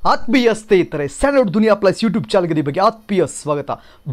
ಆತ್ಮೀಯ ಸ್ನೇಹಿತರೆ standard Duniya plus YouTube ಚಾನಲ್ಗೆ ಬಗ್ಗೆ ಆತ್ಮೀಯ ಸ್ವಾಗತ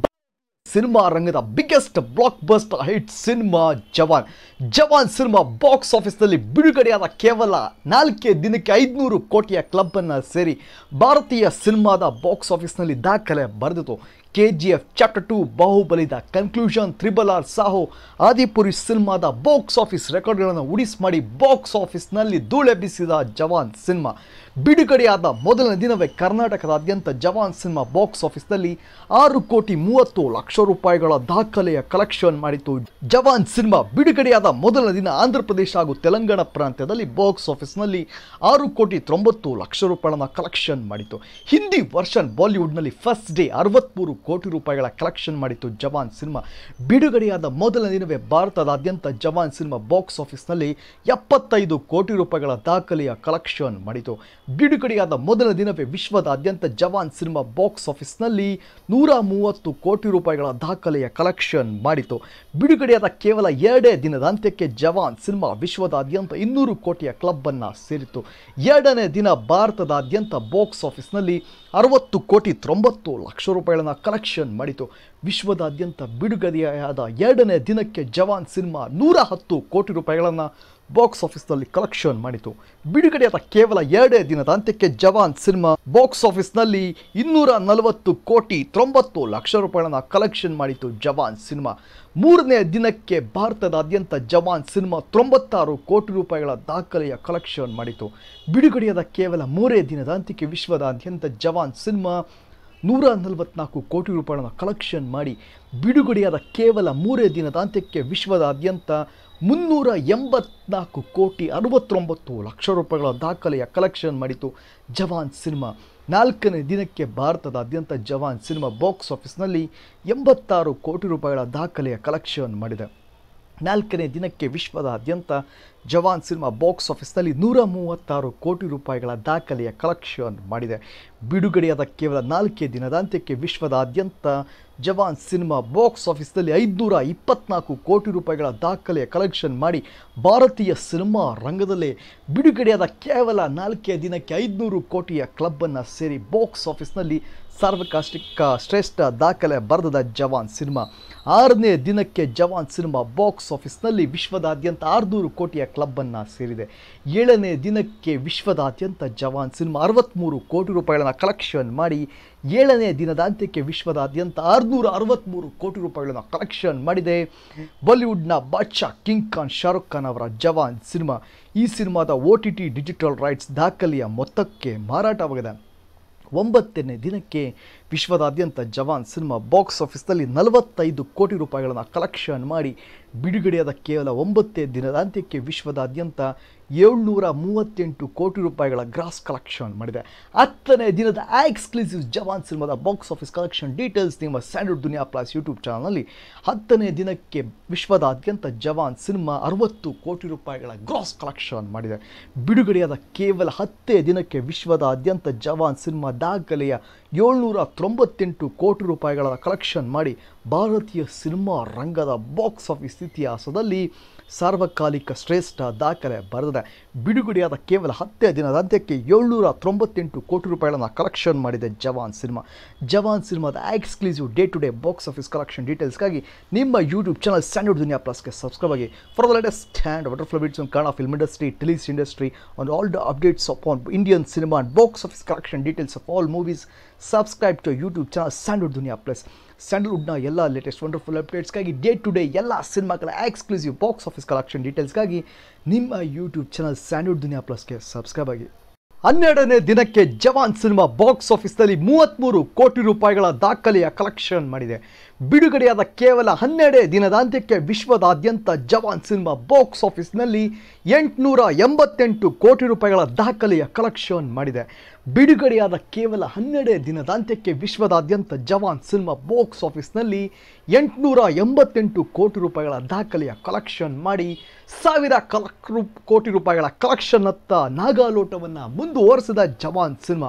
ಸಿನಿಮಾ ರಂಗದ biggest blockbuster hit cinema Jawan Jawan cinema box ಆಫೀಸ್ನಲ್ಲಿ ಬಿಡುಗಡೆಯಾದ ಕೇವಲ ನಾಲ್ಕೇ ದಿನಕ್ಕೆ ಐದುನೂರು ಕೋಟಿಯ ಕ್ಲಬ್ಬನ್ನು ಸೇರಿ ಭಾರತೀಯ ಸಿನಿಮಾದ ಬಾಕ್ಸ್ ಆಫೀಸ್ನಲ್ಲಿ ದಾಖಲೆ ಬರೆದಿತು K G F chapter two ಬಾಹುಬಲಿದ conclusion triple R Saaho Adipurush ಸಿನಿಮಾದ ಬಾಕ್ಸ್ ಆಫೀಸ್ ರೆಕಾರ್ಡ್ಗಳನ್ನು ಉಡಿಸ್ ಮಾಡಿ ಬಾಕ್ಸ್ ಆಫೀಸ್ನಲ್ಲಿ ಧೂಳೆಬ್ಬಿಸಿದ ಜವಾನ್ ಸಿನಿಮಾ ಬಿಡುಗಡೆಯಾದ ಮೊದಲನೇ ದಿನವೇ ಕರ್ನಾಟಕದಾದ್ಯಂತ ಜವಾನ್ ಸಿನಿಮಾ ಬಾಕ್ಸ್ ಆಫೀಸ್ನಲ್ಲಿ ಆರು ಕೋಟಿ ಮೂವತ್ತು ಲಕ್ಷ ರೂಪಾಯಿಗಳ ದಾಖಲೆಯ ಕಲೆಕ್ಷನ್ ಮಾಡಿತು ಜವಾನ್ ಸಿನಿಮಾ ಬಿಡುಗಡೆಯಾದ ಮೊದಲನೇ ದಿನ ಆಂಧ್ರ ಪ್ರದೇಶ ಹಾಗೂ ತೆಲಂಗಾಣ ಪ್ರಾಂತ್ಯದಲ್ಲಿ ಬಾಕ್ಸ್ ಆಫೀಸ್ನಲ್ಲಿ ಆರು ಕೋಟಿ ತೊಂಬತ್ತು ಲಕ್ಷ ರೂಪಾಯಿಗಳನ್ನ ಕಲೆಕ್ಷನ್ ಮಾಡಿತು ಹಿಂದಿ ವರ್ಷನ್ ಬಾಲಿವುಡ್ನಲ್ಲಿ ಫಸ್ಟ್ ಡೇ ಅರವತ್ತ್ಮೂರು ಕೋಟಿ ರೂಪಾಯಿಗಳ ಕಲೆಕ್ಷನ್ ಮಾಡಿತು ಜವಾನ್ ಸಿನಿಮಾ ಬಿಡುಗಡೆಯಾದ ಮೊದಲನೇ ದಿನವೇ ಭಾರತದಾದ್ಯಂತ ಜವಾನ್ ಸಿನಿಮಾ ಬಾಕ್ಸ್ ಆಫೀಸ್ನಲ್ಲಿ ಎಪ್ಪತ್ತೈದು ಕೋಟಿ ರೂಪಾಯಿಗಳ ದಾಖಲೆಯ ಕಲೆಕ್ಷನ್ ಮಾಡಿತು ಬಿಡುಗಡೆಯಾದ ಮೊದಲ ದಿನವೇ ವಿಶ್ವದಾದ್ಯಂತ ಜವಾನ್ ಸಿನಿಮಾ ಬಾಕ್ಸ್ ಆಫೀಸ್ನಲ್ಲಿ ನೂರ ಮೂವತ್ತು ಕೋಟಿ ರೂಪಾಯಿಗಳ ದಾಖಲೆಯ ಕಲೆಕ್ಷನ್ ಮಾಡಿತು ಬಿಡುಗಡೆಯಾದ ಕೇವಲ ಎರಡೇ ದಿನದ ಅಂತ್ಯಕ್ಕೆ ಜವಾನ್ ಸಿನಿಮಾ ವಿಶ್ವದಾದ್ಯಂತ ಇನ್ನೂರು ಕೋಟಿಯ ಕ್ಲಬ್ಬನ್ನು ಸೇರಿತು ಎರಡನೇ ದಿನ ಭಾರತದಾದ್ಯಂತ ಬಾಕ್ಸ್ ಆಫೀಸ್ನಲ್ಲಿ ಅರವತ್ತು ಕೋಟಿ ತೊಂಬತ್ತು ಲಕ್ಷ ರೂಪಾಯಿಗಳನ್ನ ಕಲೆಕ್ಷನ್ ಮಾಡಿತು ವಿಶ್ವದಾದ್ಯಂತ ಬಿಡುಗಡೆಯಾದ ಎರಡನೇ ದಿನಕ್ಕೆ ಜವಾನ್ ಸಿನಿಮಾ ನೂರ ಹತ್ತು ಕೋಟಿ ರೂಪಾಯಿಗಳನ್ನು ಬಾಕ್ಸ್ ಆಫೀಸ್ನಲ್ಲಿ ಕಲೆಕ್ಷನ್ ಮಾಡಿತು ಬಿಡುಗಡೆಯಾದ ಕೇವಲ ಎರಡೇ ದಿನದ ಅಂತ್ಯಕ್ಕೆ ಜವಾನ್ ಸಿನಿಮಾ ಬಾಕ್ಸ್ ಆಫೀಸ್ನಲ್ಲಿ ಇನ್ನೂರ ನಲವತ್ತು ಕೋಟಿ ತೊಂಬತ್ತು ಲಕ್ಷ ರೂಪಾಯಿಗಳನ್ನ ಕಲೆಕ್ಷನ್ ಮಾಡಿತು ಜವಾನ್ ಸಿನಿಮಾ ಮೂರನೇ ದಿನಕ್ಕೆ ಭಾರತದಾದ್ಯಂತ ಜವಾನ್ ಸಿನಿಮಾ ತೊಂಬತ್ತಾರು ಕೋಟಿ ರೂಪಾಯಿಗಳ ದಾಖಲೆಯ ಕಲೆಕ್ಷನ್ ಮಾಡಿತು ಬಿಡುಗಡೆಯಾದ ಕೇವಲ ಮೂರೇ ದಿನದ ಅಂತ್ಯಕ್ಕೆ ವಿಶ್ವದಾದ್ಯಂತ ಜವಾನ್ ಸಿನಿಮಾ ನೂರ ನಲವತ್ನಾಲ್ಕು ಕೋಟಿ ರೂಪಾಯಿಗಳನ್ನ ಕಲೆಕ್ಷನ್ ಮಾಡಿ ಬಿಡುಗಡೆಯಾದ ಕೇವಲ ಮೂರೇ ದಿನದ ಅಂತ್ಯಕ್ಕೆ ವಿಶ್ವದಾದ್ಯಂತ ಮುನ್ನೂರ ಎಂಬತ್ನಾಲ್ಕು ಕೋಟಿ ಅರವತ್ತೊಂಬತ್ತು ಲಕ್ಷ ರೂಪಾಯಿಗಳ ದಾಖಲೆಯ ಕಲೆಕ್ಷನ್ ಮಾಡಿತು ಜವಾನ್ ಸಿನಿಮಾ ನಾಲ್ಕನೇ ದಿನಕ್ಕೆ ಭಾರತದಾದ್ಯಂತ ಜವಾನ್ ಸಿನಿಮಾ ಬಾಕ್ಸ್ ಆಫೀಸ್ನಲ್ಲಿ ಎಂಬತ್ತಾರು ಕೋಟಿ ರೂಪಾಯಿಗಳ ದಾಖಲೆಯ ಕಲೆಕ್ಷನ್ ಮಾಡಿದೆ ನಾಲ್ಕನೇ ದಿನಕ್ಕೆ ವಿಶ್ವದಾದ್ಯಂತ ಜವಾನ್ ಸಿನಿಮಾ ಬಾಕ್ಸ್ ಆಫೀಸ್ನಲ್ಲಿ ನೂರ ಮೂವತ್ತಾರು ಕೋಟಿ ರೂಪಾಯಿಗಳ ದಾಖಲೆಯ ಕಲೆಕ್ಷನ್ ಮಾಡಿದೆ ಬಿಡುಗಡೆಯಾದ ಕೇವಲ ನಾಲ್ಕೇ ದಿನದ ಅಂತ್ಯಕ್ಕೆ ವಿಶ್ವದಾದ್ಯಂತ ಜವಾನ್ ಸಿನಿಮಾ ಬಾಕ್ಸ್ ಆಫೀಸ್ನಲ್ಲಿ ಐದುನೂರ ಇಪ್ಪತ್ನಾಲ್ಕು ಕೋಟಿ ರೂಪಾಯಿಗಳ ದಾಖಲೆಯ ಕಲೆಕ್ಷನ್ ಮಾಡಿ ಭಾರತೀಯ ಸಿನಿಮಾ ರಂಗದಲ್ಲೇ ಬಿಡುಗಡೆಯಾದ ಕೇವಲ ನಾಲ್ಕೇ ದಿನಕ್ಕೆ ಐದುನೂರು ಕೋಟಿಯ ಕ್ಲಬ್ಬನ್ನು ಸೇರಿ ಬಾಕ್ಸ್ ಆಫೀಸ್ನಲ್ಲಿ ಸಾರ್ವಕಾಲಿಕ ಶ್ರೇಷ್ಠ ದಾಖಲೆ ಬರೆದ ಜವಾನ್ ಸಿನಿಮಾ ಆರನೇ ದಿನಕ್ಕೆ ಜವಾನ್ ಸಿನಿಮಾ ಬಾಕ್ಸ್ ಆಫೀಸ್ನಲ್ಲಿ ವಿಶ್ವದಾದ್ಯಂತ ಆರುನೂರು ಕೋಟಿಯ ಕ್ಲಬ್ಬನ್ನು ಸೇರಿದೆ ಏಳನೇ ದಿನಕ್ಕೆ ವಿಶ್ವದಾದ್ಯಂತ ಜವಾನ್ ಸಿನಿಮಾ ಅರವತ್ತ್ಮೂರು ಕೋಟಿ ರೂಪಾಯಿಗಳನ್ನ ಕಲೆಕ್ಷನ್ ಮಾಡಿ ಏಳನೇ ದಿನದ ಅಂತ್ಯಕ್ಕೆ ವಿಶ್ವದಾದ್ಯಂತ ಆರುನೂರ ಅರವತ್ತ್ಮೂರು ಕೋಟಿ ರೂಪಾಯಿಗಳನ್ನ ಕಲೆಕ್ಷನ್ ಮಾಡಿದೆ ಬಾಲಿವುಡ್ನ ಬಾದ್ಶಾ ಕಿಂಗ್ ಖಾನ್ ಶಾರುಖ್ ಖಾನ್ ಅವರ ಜವಾನ್ ಸಿನಿಮಾ ಈ ಸಿನಿಮಾದ O T T digital rights ದಾಖಲೆಯ ಮೊತ್ತಕ್ಕೆ ಮಾರಾಟವಾಗಿದೆ ಒಂಬತ್ತನೇ ದಿನಕ್ಕೆ ವಿಶ್ವದಾದ್ಯಂತ ಜವಾನ್ ಸಿನಿಮಾ ಬಾಕ್ಸ್ ಆಫೀಸ್ನಲ್ಲಿ ನಲವತ್ತೈದು ಕೋಟಿ ರೂಪಾಯಿಗಳನ್ನು ಕಲೆಕ್ಷನ್ ಮಾಡಿ ಬಿಡುಗಡೆಯಾದ ಕೇವಲ ಒಂಬತ್ತೇ ದಿನದ ಅಂತ್ಯಕ್ಕೆ ವಿಶ್ವದಾದ್ಯಂತ ಏಳ್ನೂರ ಮೂವತ್ತೆಂಟು ಕೋಟಿ ರೂಪಾಯಿಗಳ ಗ್ರಾಸ್ ಕಲೆಕ್ಷನ್ ಮಾಡಿದೆ ಹತ್ತನೇ ದಿನದ ಎಕ್ಸ್ಕ್ಲೂಸಿವ್ ಜವಾನ್ ಸಿನಿಮಾದ ಬಾಕ್ಸ್ ಆಫೀಸ್ ಕಲೆಕ್ಷನ್ ಡೀಟೇಲ್ಸ್ ನಿಮ್ಮ ಸ್ಟ್ಯಾಂಡರ್ಡ್ ದುನಿಯಾ ಪ್ಲಸ್ ಯೂಟ್ಯೂಬ್ ಚಾನಲ್ನಲ್ಲಿ ಹತ್ತನೇ ದಿನಕ್ಕೆ ವಿಶ್ವದಾದ್ಯಂತ ಜವಾನ್ ಸಿನಿಮಾ ಅರವತ್ತು ಕೋಟಿ ರೂಪಾಯಿಗಳ ಗ್ರಾಸ್ ಕಲೆಕ್ಷನ್ ಮಾಡಿದೆ ಬಿಡುಗಡೆಯಾದ ಕೇವಲ ಹತ್ತೇ ದಿನಕ್ಕೆ ವಿಶ್ವದಾದ್ಯಂತ ಜವಾನ್ ಸಿನಿಮಾ ದಾಖಲೆಯ ಏಳ್ನೂರ ತೊಂಬತ್ತೆಂಟು ಕೋಟಿ ರೂಪಾಯಿಗಳ ಕಲೆಕ್ಷನ್ ಮಾಡಿ ಭಾರತೀಯ ಸಿನಿಮಾ ರಂಗದ ಬಾಕ್ಸ್ ಆಫೀಸ್ ಇತಿಹಾಸದಲ್ಲಿ ಸಾರ್ವಕಾಲಿಕ ಶ್ರೇಷ್ಠ ದಾಖಲೆ ಬರೆದಿದೆ ಬಿಡುಗಡೆಯಾದ ಕೇವಲ ಹತ್ತೇ ದಿನದ ಅಂತ್ಯಕ್ಕೆ ಏಳ್ನೂರ ತೊಂಬತ್ತೆಂಟು ಕೋಟಿ ರೂಪಾಯಿಗಳನ್ನು ಕಲೆಕ್ಷನ್ ಮಾಡಿದೆ ಜವಾನ್ ಸಿನಿಮಾ ಜವಾನ್ ಸಿನಿಮಾದ exclusive day to day box office collection ಡೀಟೇಲ್ಸ್ಗಾಗಿ ನಿಮ್ಮ ಯೂಟ್ಯೂಬ್ ಚಾನಲ್ ಸ್ಟ್ಯಾಂಡರ್ಡ್ ದುನಿಯಾ ಪ್ಲಸ್ಗೆ ಸಬ್ಸ್ಕ್ರೈಬ್ ಆಗಿ ಫಾರ್ ದ ಲೇಟೆಸ್ಟ್ ಆ್ಯಂಡ್ ವಟರ್ಫ್ಲೈ bits on Kannada film industry ಟೆಲಿಸ್ industry on all the updates on Indian cinema and box office collection details of all movies subscribe to YouTube channel standard Duniya plus ಸ್ಯಾಂಡಲ್ವುಡ್ನ ಎಲ್ಲ latest wonderful ಅಪ್ಡೇಟ್ಸ್ಗಾಗಿ day to day ಎಲ್ಲ ಸಿನಿಮಾಗಳ exclusive box office collection ಡೀಟೇಲ್ಸ್ಗಾಗಿ ನಿಮ್ಮ YouTube channel Sandalwood Duniya ಪ್ಲಸ್ಗೆ subscribe ಆಗಿ ಹನ್ನೆರಡನೇ ದಿನಕ್ಕೆ ಜವಾನ್ ಸಿನಿಮಾ ಬಾಕ್ಸ್ ಆಫೀಸ್ನಲ್ಲಿ ಮೂವತ್ತ್ಮೂರು ಕೋಟಿ ರೂಪಾಯಿಗಳ ದಾಖಲೆಯ ಕಲೆಕ್ಷನ್ ಮಾಡಿದೆ ಬಿಡುಗಡೆಯಾದ ಕೇವಲ ಹನ್ನೆರಡೇ ದಿನದ ಅಂತ್ಯಕ್ಕೆ ವಿಶ್ವದಾದ್ಯಂತ ಜವಾನ್ ಸಿನಿಮಾ ಬಾಕ್ಸ್ ಆಫೀಸ್ನಲ್ಲಿ ಎಂಟುನೂರ ಎಂಬತ್ತೆಂಟು ಕೋಟಿ ರೂಪಾಯಿಗಳ ದಾಖಲೆಯ ಕಲೆಕ್ಷನ್ ಮಾಡಿದೆ ಬಿಡುಗಡೆಯಾದ ಕೇವಲ ಹನ್ನೆರಡೇ ದಿನದ ಅಂತ್ಯಕ್ಕೆ ವಿಶ್ವದಾದ್ಯಂತ ಜವಾನ್ ಸಿನಿಮಾ ಬಾಕ್ಸ್ ಆಫೀಸ್ನಲ್ಲಿ ಎಂಟುನೂರ ಎಂಬತ್ತೆಂಟು ಕೋಟಿ ರೂಪಾಯಿಗಳ ದಾಖಲೆಯ ಕಲೆಕ್ಷನ್ ಮಾಡಿ ಸಾವಿರ ಕಲಕ್ ರೂ ಕೋಟಿ ರೂಪಾಯಿಗಳ ಕಲೆಕ್ಷನ್ನತ್ತ ನಾಗಾಲೋಟವನ್ನು ಮುಂದುವರಿಸಿದ Jawan cinema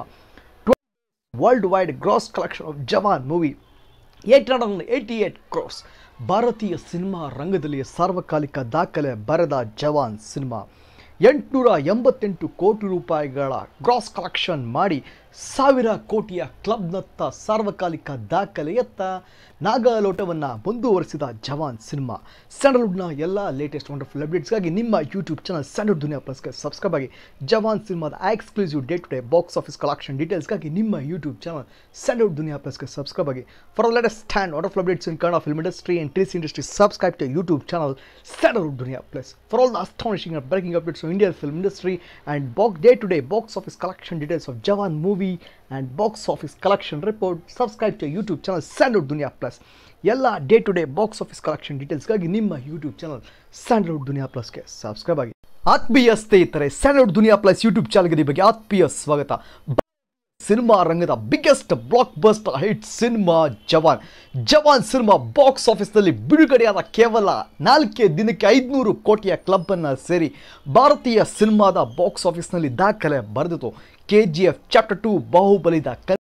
worldwide gross collection of Jawan movie eight hundred eighty eight crores ಭಾರತೀಯ ಸಿನಿಮಾ ರಂಗದಲ್ಲಿ ಸಾರ್ವಕಾಲಿಕ ದಾಖಲೆ ಬರೆದ ಜವಾನ್ ಸಿನಿಮಾ ಎಂಟುನೂರ ಎಂಬತ್ತೆಂಟು ಕೋಟಿ ರೂಪಾಯಿಗಳ ಗ್ರಾಸ್ ಕಲೆಕ್ಷನ್ ಮಾಡಿ ಸಾವಿರ ಕೋಟಿಯ ಕ್ಲಬ್ನತ್ತ ಸಾರ್ವಕಾಲಿಕ ದಾಖಲೆಯತ್ತ ನಾಗಾಲೋಟವನ್ನು ಮುಂದುವರಿಸಿದ ಜವಾನ್ ಸಿನಿಮಾ ಸ್ಯಾಂಡಲ್ವುಡ್ನ ಎಲ್ಲ ಲೇಟೆಸ್ಟ್ ವಂಡರ್ಫುಲ್ ಅಪ್ಡೇಟ್ಸ್ಗಾಗಿ ನಿಮ್ಮ ಯೂಟ್ಯೂಬ್ ಚಾನಲ್ ಸ್ಯಾಂಡಲ್ವುಡ್ ದುನಿಯಾ ಪ್ಲಸ್ಗೆ ಸಬ್ಸ್ಕ್ರೈಬ್ ಆಗಿ ಜವಾನ್ ಸಿನಿಮಾದ exclusive day to day box office collection ಡೀಟೇಲ್ಸ್ಗಾಗಿ ನಿಮ್ಮ ಯೂಟ್ಯೂಬ್ ಚಾನಲ್ ಸ್ಯಾಂಡಲ್ವುಡ್ ದುನಿಯಾ ಪ್ಲಸ್ಗೆ ಸಬ್ಸ್ಕ್ರೈಬ್ ಆಗಿ for latest stand wonderful updates in Kannada film industry and ಟಿಸ್ industry subscribe to YouTube channel Sandalwood Duniya plus for all the astonishing and breaking updates of Indian film industry and box day-to-day box office collection details of Jawan movie and box office collection report. Subscribe to YouTube channel Sandalwood Dunia Plus. ಎಲ್ಲ day to day box office collection ಡೀಟೇಲ್ಸ್ಗಾಗಿ ನಿಮ್ಮ YouTube channel Sandalwood Duniya ಪ್ಲಸ್ಗೆ subscribe ಆಗಿ ಆತ್ಮೀಯ ಸ್ನೇಹಿತರೆ Sandalwood Duniya plus YouTube ಚಾನಲ್ಗೆ ಬಗ್ಗೆ ಆತ್ಮೀಯ ಸ್ವಾಗತ ಸಿನಿಮಾ ರಂಗದ biggest blockbuster hit cinema Jawan Jawan cinema box ಆಫೀಸ್ನಲ್ಲಿ ಬಿಡುಗಡೆಯಾದ ಕೇವಲ ನಾಲ್ಕೇ ದಿನಕ್ಕೆ ಐದುನೂರು ಕೋಟಿಯ ಕ್ಲಬ್ಬನ್ನು ಸೇರಿ ಭಾರತೀಯ ಸಿನಿಮಾದ ಬಾಕ್ಸ್ ಆಫೀಸ್ನಲ್ಲಿ ದಾಖಲೆ ಬರೆದಿತು K G F chapter two ಬಾಹುಬಲಿದ